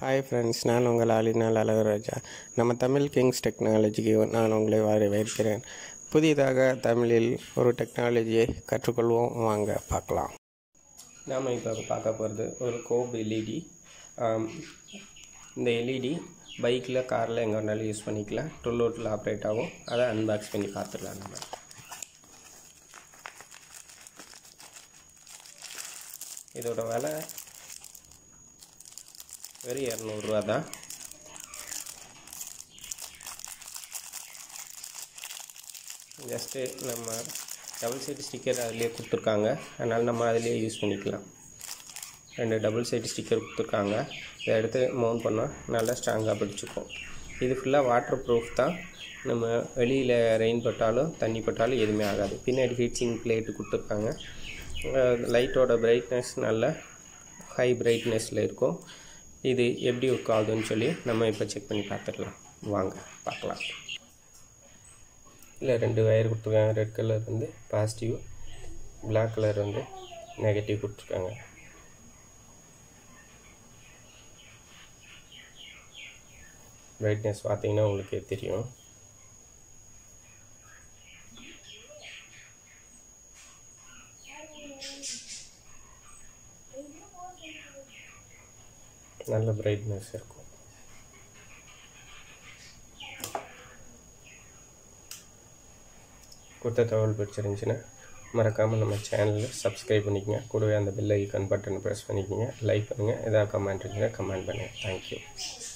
hi friends நான் உங்கள் ஆலினால் அழகராஜா நம்ம தமிழ் கிங்ஸ் டெக்னாலஜிக்கு நான் உங்களை வரவேற்கிறேன் புதிதாக தமிழில் ஒரு டெக்னாலஜியை கற்றுக்கொள்வோம் வாங்க பார்க்கலாம் நாம் இப்போ பார்க்க போகிறது ஒரு கோப் எல்இடி இந்த எல்இடி பைக்கில் காரில் எங்கே வேணாலும் யூஸ் பண்ணிக்கலாம் டுவெல் வோல்ட்டில் ஆப்ரேட் ஆகும் அதை அன்பாக்ஸ் பண்ணி பார்த்துடலாம் நம்ம இதோட விலை வெறும் இரநூறுவா தான் ஜஸ்ட்டு நம்ம டபுள் சைடு ஸ்டிக்கர் அதிலே கொடுத்துருக்காங்க அதனால் நம்ம அதிலே யூஸ் பண்ணிக்கலாம் ரெண்டு டபுள் சைடு ஸ்டிக்கர் கொடுத்துருக்காங்க இதை எடுத்து மவுண்ட் பண்ணால் நல்லா ஸ்ட்ராங்காக பிடிச்சிக்கும் இது ஃபுல்லாக வாட்டர் ப்ரூஃப் தான் நம்ம வெளியில் ரெயின் பட்டாலும் தண்ணி பட்டாலும் எதுவுமே ஆகாது பின்னாடி ஹீட்ஸிங் பிளேட்டு கொடுத்துருக்காங்க லைட்டோட பிரைட்னஸ் நல்ல ஹை பிரைட்னஸில் இருக்கும் இது எப்படி ஒர்க் ஆகுதுன்னு சொல்லி நம்ம இப்போ செக் பண்ணி பார்த்துடலாம் வாங்க பார்க்கலாம் இல்லை ரெண்டு வயர் கொடுத்துருக்காங்க ரெட் கலர் வந்து பாசிட்டிவ் பிளாக் கலர் வந்து நெகட்டிவ் கொடுத்துருக்காங்க பிரைட்னஸ் பார்த்தீங்கன்னா உங்களுக்கே தெரியும் நல்ல பிரைட்னஸ் இருக்கும் கொடுத்த தகவல் பிடிச்சிருந்துச்சுன்னா மறக்காமல் நம்ம சேனலில் சப்ஸ்கிரைப் பண்ணிக்கங்க கூடவே அந்த பெல் ஐக்கான் பட்டன் ப்ரெஸ் பண்ணிக்கோங்க லைக் பண்ணுங்கள் எதாவது கமெண்ட் இருந்துச்சுன்னா கமெண்ட் பண்ணுங்கள் தேங்க்யூ